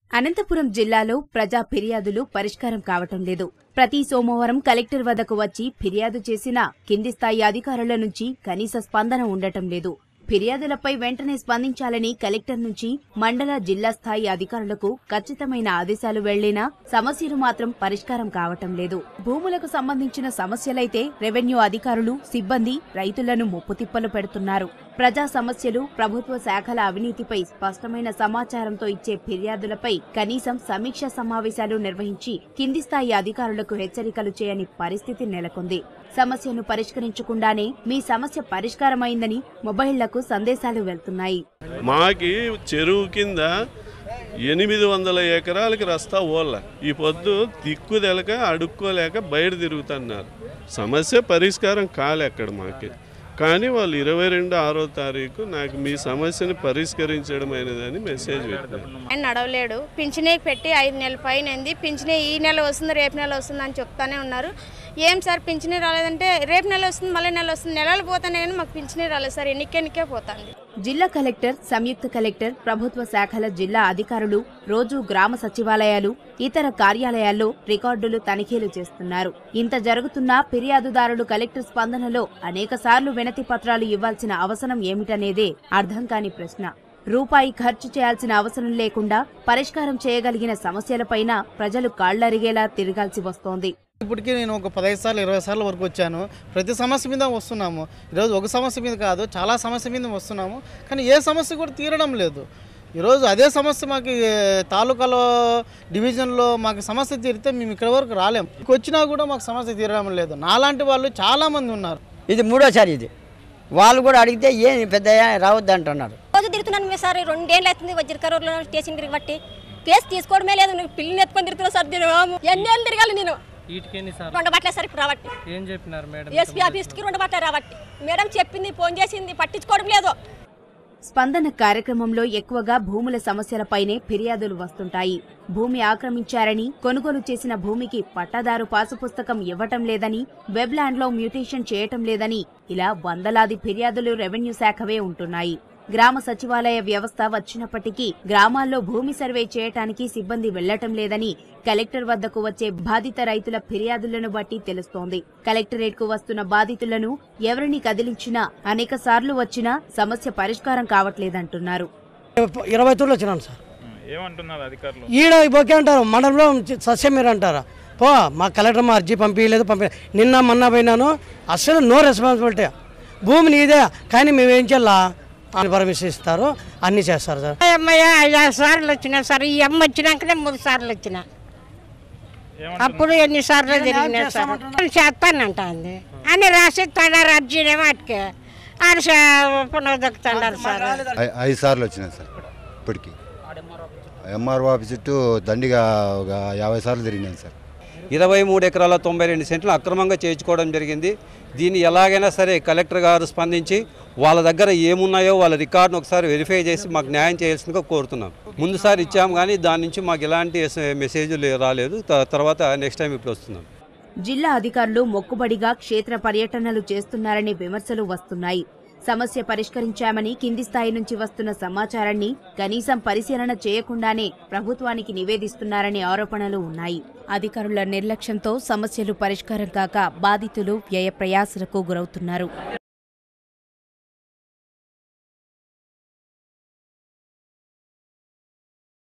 అనంతపురం జిల్లాలో ప్రజా ఫిర్యాదులు పరిష్కారం కావటం లేదు ప్రతి సోమవారం కలెక్టర్ వద్దకు వచ్చి ఫిర్యాదు చేసినా కింది స్థాయి అధికారుల నుంచి కనీస స్పందన ఉండటం లేదు ఫిర్యాదులపై వెంటనే స్పందించాలని కలెక్టర్ నుంచి మండల జిల్లా స్థాయి అధికారులకు ఖచ్చితమైన ఆదేశాలు వెళ్లినా సమస్యలు మాత్రం పరిష్కారం కావటం లేదు భూములకు సంబంధించిన సమస్యలైతే రెవెన్యూ అధికారులు సిబ్బంది రైతులను ముప్పుతిప్పలు పెడుతున్నారు ప్రజా సమస్యలు ప్రభుత్వ శాఖల అవినీతిపై స్పష్టమైన సమాచారంతో ఇచ్చే ఫిర్యాదులపై కనీసం సమీక్ష సమావేశాలు నిర్వహించి కింది స్థాయి అధికారులకు హెచ్చరికలు చేయని పరిస్థితి నెలకొంది సమస్యను పరిష్కరించకుండానే మీ సమస్య పరిష్కారమైందని మొబైళ్లకు సందేశాలు వెళ్తున్నాయి మాకి చెరువు కింద ఎనిమిది వందల ఎకరాలకి రస్తా ఓళ్ళ ఈ పొద్దు దిక్కు తెలక అడుక్కోలేక బయట తిరుగుతున్నారు సమస్య పరిష్కారం కాలే అక్కడ మాకి కానీ వాళ్ళు ఇరవై రెండు ఆరో తారీఖు నాకు మీ సమస్యని పరిష్కరించడం అయినదని మెసేజ్ పెట్టారు ఆయన నడవలేడు పింఛనే పెట్టి ఐదు నెలల పైన అయింది పింఛనే ఈ నెల వస్తుంది రేపు నెల వస్తుంది అని చెప్తానే ఉన్నారు ఏం సార్ పింఛనే రాలేదంటే రేపు నెల వస్తుంది మళ్ళీ నెల వస్తుంది నెలలు పోతానే కానీ మాకు పింఛనే రాలేదు సార్ ఎన్నికెన్నికే పోతుంది జిల్లా కలెక్టర్ సంయుక్త కలెక్టర్ ప్రభుత్వ శాఖల జిల్లా అధికారులు రోజు గ్రామ సచివాలయాలు ఇతర కార్యాలయాల్లో రికార్డులు తనిఖీలు చేస్తున్నారు ఇంత జరుగుతున్నా ఫిర్యాదుదారులు కలెక్టర్ స్పందనలో అనేక సార్లు వినతి పత్రాలు ఇవ్వాల్సిన అవసరం ఏమిటనేదే అర్థం కాని ప్రశ్న రూపాయి ఖర్చు చేయాల్సిన అవసరం లేకుండా పరిష్కారం చేయగలిగిన సమస్యలపైన ప్రజలు కాళ్లరిగేలా తిరగాల్సి వస్తోంది ఇప్పటికీ నేను ఒక పదహైదు సార్లు ఇరవై సార్లు వరకు వచ్చాను ప్రతి సమస్య మీద వస్తున్నాము ఈరోజు ఒక సమస్య మీద కాదు చాలా సమస్య మీద వస్తున్నాము కానీ ఏ సమస్య కూడా తీరడం లేదు ఈరోజు అదే సమస్య మాకు ఏ, తాలూకాలో డివిజన్లో మాకు సమస్య తీరితే మేము ఇక్కడ వరకు రాలేం ఇక్కడికి వచ్చినా కూడా మాకు సమస్య తీరడం లేదు నాలాంటి వాళ్ళు చాలామంది ఉన్నారు ఇది మూడోసారి ఇది వాళ్ళు కూడా అడిగితే ఏం పెద్ద రావద్దు అంటున్నారు రోజు తిరుగుతున్నాను మేము సార్ రెండేళ్ళు అవుతుంది వజ్రకరూరులో స్టేషన్ తిరిగి బట్టి కేసు తీసుకోవడమే లేదు నేను పిల్లిని ఎత్తుకొని తిరుగుతున్నా సార్ నేను ఎన్నేళ్ళు తిరగాలి నేను వీటికేంది సార్ రెండు బట్టలే సార్ ఇప్పుడు రావట్టి ఏం చెప్పినారు మేడం ఎస్పీ ఆఫీస్కి రెండు బట్టలే రావట్టి మేడం చెప్పింది ఫోన్ చేసింది పట్టించుకోవడం లేదు స్పందన కార్యక్రమంలో ఎక్కువగా భూముల సమస్యలపైనే ఫిర్యాదులు వస్తుంటాయి భూమి ఆక్రమించారని కొనుగోలు చేసిన భూమికి పట్టాదారు పాసు పుస్తకం ఇవ్వటం లేదని వెబ్లాండ్లో మ్యూటేషన్ చేయటం లేదని ఇలా వందలాది ఫిర్యాదులు రెవెన్యూ శాఖవే ఉంటున్నాయి గ్రామ సచివాలయ వ్యవస్థ వచ్చినప్పటికీ గ్రామాల్లో భూమి సర్వే చేయటానికి సిబ్బంది వెళ్లటం లేదని కలెక్టర్ వద్దకు వచ్చే బాధిత రైతుల ఫిర్యాదులను బట్టి తెలుస్తోంది కలెక్టరేట్ కు వస్తున్న బాధితులను ఎవరిని కదిలించినా అనేక సార్లు వచ్చినా సమస్య పరిష్కారం కావట్లేదంటున్నారు ఇరవై తూర్లు వచ్చినాను సార్ ఏమంటున్నారు అధికారులు ఈడ బొకే అంటారు మండలంలో సస్యం మీరు అంటారా పో మా కలెక్టర్ మా అర్జీ పంపించలేదు పంపి నిన్న మొన్న పోయినాను అసలు నో రెస్పాన్సిబిలిటీ భూమి నీదే కానీ మేము ఏం చేయాలా అని పర్మిషన్ ఇస్తారు అన్నీ చేస్తారు సార్ అమ్మయ్య ఐదారు సార్లు వచ్చినా సార్ ఈ అమ్మ వచ్చినాకనే మూడు సార్లు వచ్చిన అప్పుడు ఎన్ని సార్లు తిరిగినా సార్ చేస్తానంట అంది అని రాసి తడారు అర్జీనే వాటికి ఆరు పునరుదక్కుతున్నారు సార్ ఐ- ఐదు సార్లు వచ్చినాయి సార్ ఇప్పటికి ఎంఆర్ఓ ఆఫీస్ చుట్టూ దండిగా ఒక యాభై సార్లు తిరిగినాను సార్ ఇరవై మూడు ఎకరాల తొంభై రెండు సెంట్లు అక్రమంగా చేయించుకోవడం జరిగింది దీన్ని ఎలాగైనా సరే కలెక్టర్ గారు స్పందించి వాళ్ళ దగ్గర ఏమున్నాయో వాళ్ళ రికార్డును ఒకసారి వెరిఫై చేసి మాకు న్యాయం చేయాల్సిందిగా కోరుతున్నాం ముందుసారి ఇచ్చాము కానీ దాని నుంచి మాకు ఎలాంటి ఎస్- మెసేజ్లు రాలేదు త- తర్వాత నెక్స్ట్ టైం ఇప్పుడు వస్తున్నాం జిల్లా అధికారులు మొక్కుబడిగా క్షేత్ర పర్యటనలు చేస్తున్నారనే విమర్శలు వస్తున్నాయి సమస్య పరిష్కరించామని కింది స్థాయి నుంచి వస్తున్న సమాచారాన్ని కనీసం పరిశీలన చేయకుండానే ప్రభుత్వానికి నివేదిస్తున్నారనే ఆరోపణలు ఉన్నాయి అధికారుల నిర్లక్ష్యంతో సమస్యలు పరిష్కారం కాక బాధితులు వ్యయ ప్రయాసలకు గురవుతున్నారు